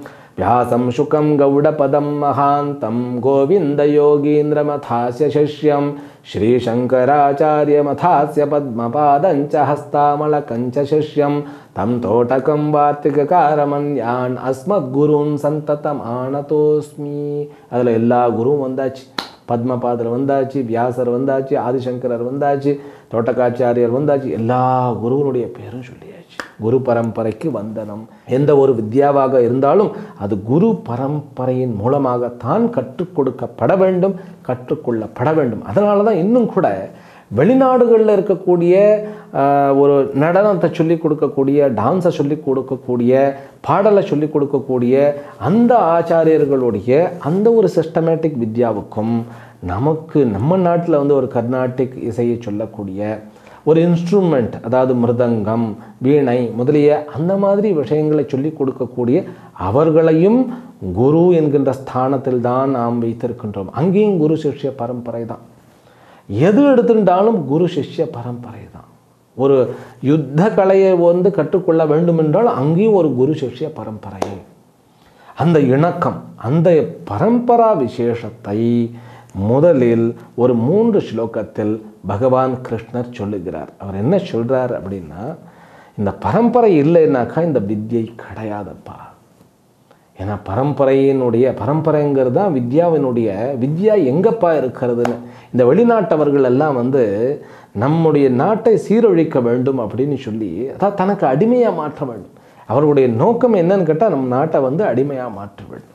Speaker 1: व्यासं शुकं गौडपदं महान्तं गोविन्दयोगीन्द्रमथास्य शिष्यं श्रीशङ्कराचार्यमथास्य पद्मपादं च हस्तामलकं च शिष्यं तं तोटकं वार्तिककारमन्यान् अस्मद्गुरून् சந்ததமானதோஸ்மி அதில் எல்லா குருவும் வந்தாச்சு பத்மபாதர் வந்தாச்சு வியாசர் வந்தாச்சு ஆதிசங்கரர் வந்தாச்சு தோட்டக்காச்சாரியர் வந்தாச்சு எல்லா குருவனுடைய பேரும் சொல்லியாச்சு குரு பரம்பரைக்கு வந்தனம் எந்த ஒரு வித்யாவாக இருந்தாலும் அது குரு பரம்பரையின் மூலமாகத்தான் கற்றுக் கொடுக்கப்பட வேண்டும் கற்றுக்கொள்ளப்பட வேண்டும் அதனால தான் இன்னும் கூட வெளிநாடுகளில் இருக்கக்கூடிய ஆஹ், ஒரு நடனத்தை சொல்லி கொடுக்கக்கூடிய டான்ஸை சொல்லி கொடுக்கக்கூடிய பாடலை சொல்லி கொடுக்கக்கூடிய அந்த ஆச்சாரியர்களுடைய அந்த ஒரு சிஸ்டமேட்டிக் வித்யாவுக்கும் நமக்கு நம்ம நாட்டில் வந்து ஒரு கர்நாடிக் இசையை சொல்லக்கூடிய ஒரு இன்ஸ்ட்ருமெண்ட் அதாவது மிருதங்கம் வீணை முதலிய அந்த மாதிரி விஷயங்களை சொல்லி கொடுக்கக்கூடிய அவர்களையும் குரு என்கின்ற ஸ்தானத்தில் தான் நாம் வைத்திருக்கின்றோம் அங்கேயும் குரு சிஷ்ய பரம்பரை தான் எது எடுத்துட்டாலும் குரு சிஷ்ய பரம்பரை தான் ஒரு யுத்த கலையை வந்து கற்றுக்கொள்ள வேண்டுமென்றால் அங்கேயும் ஒரு குரு சிஷ்ய பரம்பரை அந்த இணக்கம் அந்த பரம்பரா விசேஷத்தை முதலில் ஒரு மூன்று ஸ்லோகத்தில் பகவான் கிருஷ்ணர் சொல்லுகிறார் அவர் என்ன சொல்றார் அப்படின்னா இந்த பரம்பரை இல்லைன்னாக்கா இந்த வித்யை கிடையாதப்பா ஏன்னா பரம்பரையினுடைய பரம்பரைங்கிறது தான் வித்யாவினுடைய வித்யா எங்கப்பா இருக்கிறதுன்னு இந்த வெளிநாட்டவர்கள் எல்லாம் வந்து நம்முடைய நாட்டை சீரழிக்க வேண்டும் அப்படின்னு சொல்லி அதாவது தனக்கு அடிமையாக மாற்ற வேண்டும் அவர்களுடைய நோக்கம் என்னன்னு கேட்டால் நம்ம நாட்டை வந்து அடிமையாக மாற்ற வேண்டும்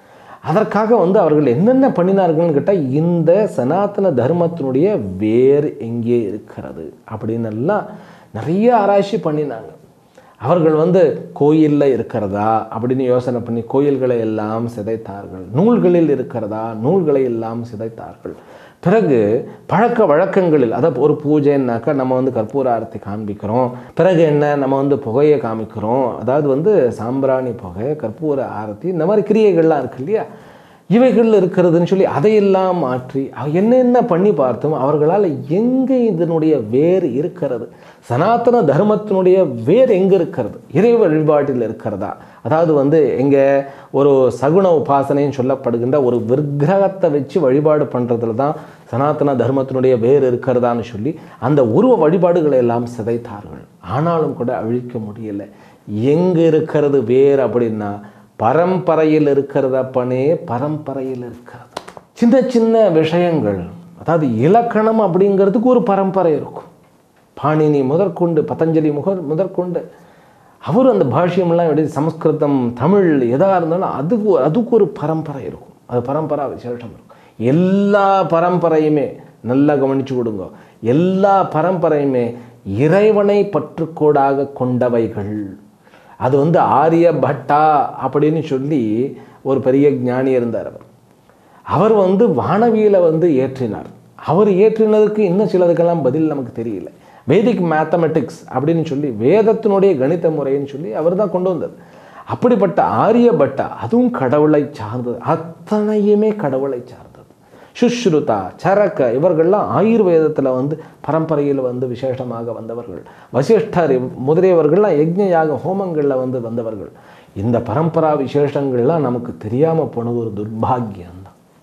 Speaker 1: அதற்காக வந்து அவர்கள் என்னென்ன பண்ணினார்கள்னு கேட்டால் இந்த சனாதன தர்மத்தினுடைய வேர் எங்கே இருக்கிறது அப்படின்னு எல்லாம் நிறைய ஆராய்ச்சி பண்ணினாங்க அவர்கள் வந்து கோயிலில் இருக்கிறதா அப்படின்னு யோசனை பண்ணி கோயில்களை எல்லாம் சிதைத்தார்கள் நூல்களில் இருக்கிறதா நூல்களை எல்லாம் சிதைத்தார்கள் பிறகு பழக்க வழக்கங்களில் அதாவது ஒரு பூஜைன்னாக்கா நம்ம வந்து கற்பூர ஆரத்தி காண்பிக்கிறோம் பிறகு என்ன நம்ம வந்து புகையை காமிக்கிறோம் அதாவது வந்து சாம்பிராணி புகை கற்பூர ஆரத்தி இந்த மாதிரி கிரியைகள்லாம் இருக்கு இல்லையா இவைகள் இருக்கிறதுன்னு சொல்லி அதையெல்லாம் மாற்றி அவ- என்னென்ன பண்ணி பார்த்தோம் அவர்களால் எங்கே இதனுடைய வேர் இருக்கிறது சனாதன தர்மத்தினுடைய வேர் எங்கே இருக்கிறது இறை வழிபாட்டில் இருக்கிறதா அதாவது வந்து எங்கே ஒரு சகுன உபாசனைன்னு சொல்லப்படுகின்ற ஒரு விக்கிரகத்தை வச்சு வழிபாடு பண்ணுறதுல தான் சனாதன தர்மத்தினுடைய வேர் இருக்கிறதான்னு சொல்லி அந்த உருவ வழிபாடுகளை எல்லாம் சிதைத்தார்கள் ஆனாலும் கூட அழிக்க முடியலை எங்கே இருக்கிறது வேர் அப்படின்னா பரம்பரையில் இருக்கிறதப்பனே பரம்பரையில் இருக்கிறது சின்ன சின்ன விஷயங்கள் அதாவது இலக்கணம் அப்படிங்கிறதுக்கு ஒரு பரம்பரை இருக்கும் பாணினி முதற்கொண்டு பதஞ்சலி முக முதற்கொண்டு அவர் அந்த பாஷ்யமெல்லாம் எழுதி சமஸ்கிருதம் தமிழ் எதாக இருந்தாலும் அதுக்கு அதுக்கு ஒரு பரம்பரை இருக்கும் அது பரம்பரா விசேஷம் இருக்கும் எல்லா பரம்பரையுமே நல்லா கவனிச்சு கொடுங்க எல்லா பரம்பரையுமே இறைவனை பற்றுக்கோடாக கொண்டவைகள் அது வந்து ஆரிய பட்டா அப்படின்னு சொல்லி ஒரு பெரிய ஞானி இருந்தார் அவர் அவர் வந்து வானவியலை வந்து ஏற்றினார் அவர் ஏற்றினதுக்கு இன்னும் சிலதுக்கெல்லாம் பதில் நமக்கு தெரியல வேதிக் மேத்தமெட்டிக்ஸ் அப்படின்னு சொல்லி வேதத்தினுடைய கணித முறைன்னு சொல்லி அவர் தான் கொண்டு வந்தது அப்படிப்பட்ட ஆரியபட்டா அதுவும் கடவுளை சார்ந்தது அத்தனையுமே கடவுளை சார்ந்தது சுஷ்ருதா சரக்க இவர்கள்லாம் ஆயுர்வேதத்தில் வந்து பரம்பரையில் வந்து விசேஷமாக வந்தவர்கள் வசிஷ்டர் இவ்- முதலியவர்கள்லாம் யஜ்ஞ யாக ஹோமங்களில் வந்து வந்தவர்கள் இந்த பரம்பரா விசேஷங்கள்லாம் நமக்கு தெரியாமல் போனது ஒரு துர்பாக்கியம்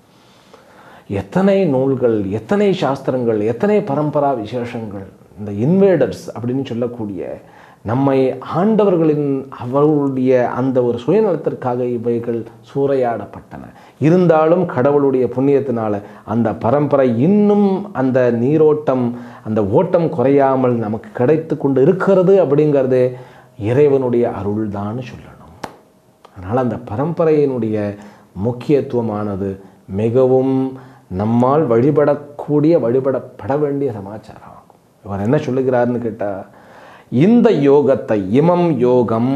Speaker 1: எத்தனை நூல்கள் எத்தனை சாஸ்திரங்கள் எத்தனை பரம்பரா விசேஷங்கள் இந்த இன்வேடர்ஸ் அப்படின்னு சொல்லக்கூடிய நம்மை ஆண்டவர்களின் அவர்களுடைய அந்த ஒரு சுயநலத்திற்காக இவைகள் சூறையாடப்பட்டன இருந்தாலும் கடவுளுடைய புண்ணியத்தினால அந்த பரம்பரை இன்னும் அந்த நீரோட்டம் அந்த ஓட்டம் குறையாமல் நமக்கு கிடைத்து கொண்டு இருக்கிறது அப்படிங்கிறது இறைவனுடைய அருள்தான்னு சொல்லணும் அதனால் அந்த பரம்பரையினுடைய முக்கியத்துவமானது மிகவும் நம்மால் வழிபடக்கூடிய வழிபடப்பட வேண்டிய சமாச்சாரம் ஆகும் இவர் என்ன சொல்லுகிறாருன்னு கேட்டால் இந்த யோகத்தை இமம் யோகம்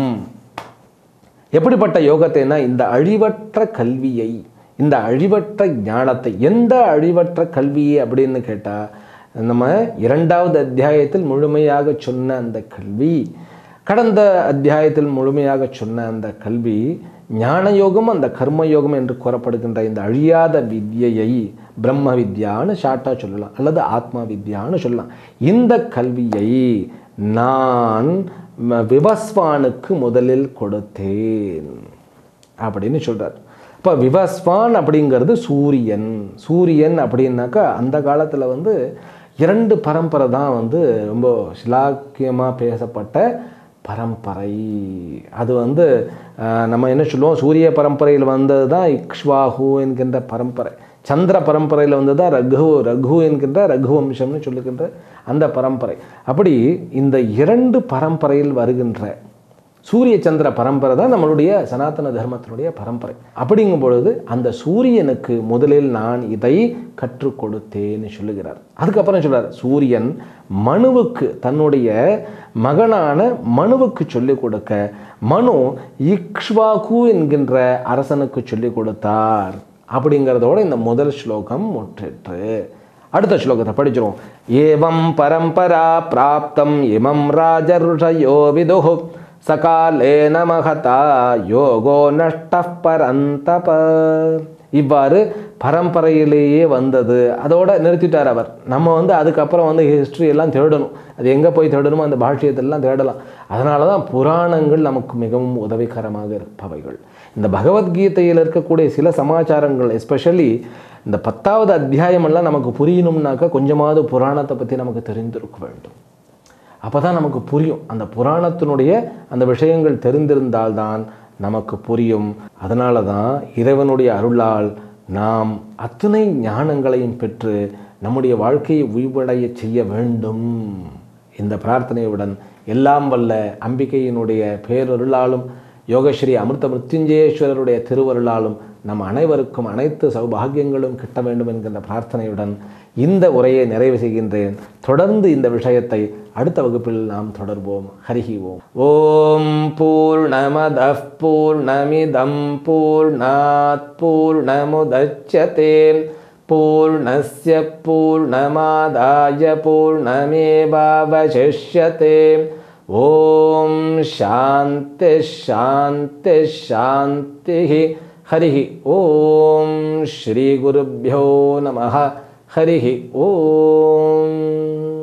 Speaker 1: எப்படிப்பட்ட யோகத்தைனா இந்த அழிவற்ற கல்வியை இந்த அழிவற்ற ஞானத்தை எந்த அழிவற்ற கல்வியை அப்படின்னு கேட்டால் நம்ம இரண்டாவது அத்தியாயத்தில் முழுமையாக சொன்ன அந்த கல்வி கடந்த அத்தியாயத்தில் முழுமையாக சொன்ன அந்த கல்வி ஞான யோகம் அந்த கர்ம யோகம் என்று கூறப்படுகின்ற இந்த அழியாத வித்யையை பிரம்ம வித்யான்னு ஷார்ட்டாக சொல்லலாம் அல்லது ஆத்மா வித்யான்னு சொல்லலாம் இந்த கல்வியை நான் ம- விவஸ்வானுக்கு முதலில் கொடுத்தேன் அப்படின்னு சொல்றார் இப்போ விவஸ்வான் அப்படிங்கிறது சூரியன் சூரியன் அப்படின்னாக்கா அந்த காலத்தில் வந்து இரண்டு பரம்பரை தான் வந்து ரொம்ப சிலாக்கியமாக பேசப்பட்ட பரம்பரை அது வந்து ஆஹ், நம்ம என்ன சொல்லுவோம் சூரிய பரம்பரையில் வந்தது தான் இக்ஷ்வாகு என்கின்ற பரம்பரை சந்திர பரம்பரையில் வந்தது தான் ரகு ரகு என்கின்ற ரகுவம்சம்னு சொல்லுகின்ற அந்த பரம்பரை அப்படி இந்த இரண்டு பரம்பரையில் வருகின்ற சூரிய சந்திர பரம்பரை தான் நம்மளுடைய சனாதன தர்மத்தினுடைய பரம்பரை அப்படிங்கும் பொழுது அந்த சூரியனுக்கு முதலில் நான் இதை கற்றுக் கொடுத்தேன்னு சொல்லுகிறார் அதுக்கப்புறம் சொல்றார் சூரியன் மனுவுக்கு தன்னுடைய மகனான மனுவுக்கு சொல்லிக் கொடுக்க மனு இக்ஷ்வாகு என்கின்ற அரசனுக்கு சொல்லிக் கொடுத்தார் அப்படிங்கிறதோட இந்த முதல் ஸ்லோகம் முற்றிற்று அடுத்த ஸ்லோகத்தை படிச்சிருவோம் ஏவம் பரம்பரா பிராப்தம் இமம் ராஜருஷயோ விதுஹு சகாலேன மகதா யோகோ நஷ்ட பரந்தப இவ்வாறு பரம்பரையிலேயே வந்தது அதோட நிறுத்திட்டார் அவர் நம்ம வந்து அதுக்கப்புறம் வந்து ஹிஸ்ட்ரி எல்லாம் தேடணும் அது எங்கே போய் தேடணுமோ அந்த பாஷ்யத்திலலாம் தேடலாம் அதனால தான் புராணங்கள் நமக்கு மிகவும் உதவிகரமாக இருப்பவைகள் இந்த பகவத்கீதையில் இருக்கக்கூடிய சில சமாச்சாரங்கள் எஸ்பெஷலி இந்த பத்தாவது அத்தியாயமெல்லாம் நமக்கு புரியணும்னாக்கா கொஞ்சமாவது புராணத்தை பற்றி நமக்கு தெரிந்திருக்க வேண்டும் அப்போ தான் நமக்கு புரியும் அந்த புராணத்தினுடைய அந்த விஷயங்கள் தெரிந்திருந்தால்தான் நமக்கு புரியும் அதனால தான் இறைவனுடைய அருளால் நாம் அத்தனை ஞானங்களையும் பெற்று நம்முடைய வாழ்க்கையை உய்வடைய செய்ய வேண்டும் இந்த பிரார்த்தனையுடன் எல்லாம் வல்ல அம்பிகையினுடைய பேரருளாலும் யோகஸ்ரீ அமிர்த மிருத்யுஞ்சயேஸ்வரருடைய திருவருளாலும் நம் அனைவருக்கும் அனைத்து சௌபாகியங்களும் கிட்ட வேண்டும் என்கின்ற பிரார்த்தனையுடன் இந்த உரையை நிறைவு செய்கின்றேன் தொடர்ந்து இந்த விஷயத்தை அடுத்த வகுப்பில் நாம் தொடர்வோம் ஹரிஹி ஓம் ஓம் பூர்ணமத பூர்ணமிதம் பூர்ணாத் பூர்ணமுதட்சதே பூர்ணஸ்ய பூர்ணமாதாய பூர்ணமேவாவசிஷ்யதே ஓம் சாந்தி சாந்தி சாந்தி हरिः ॐ श्रीगुरुभ्यो नमः हरिः ॐ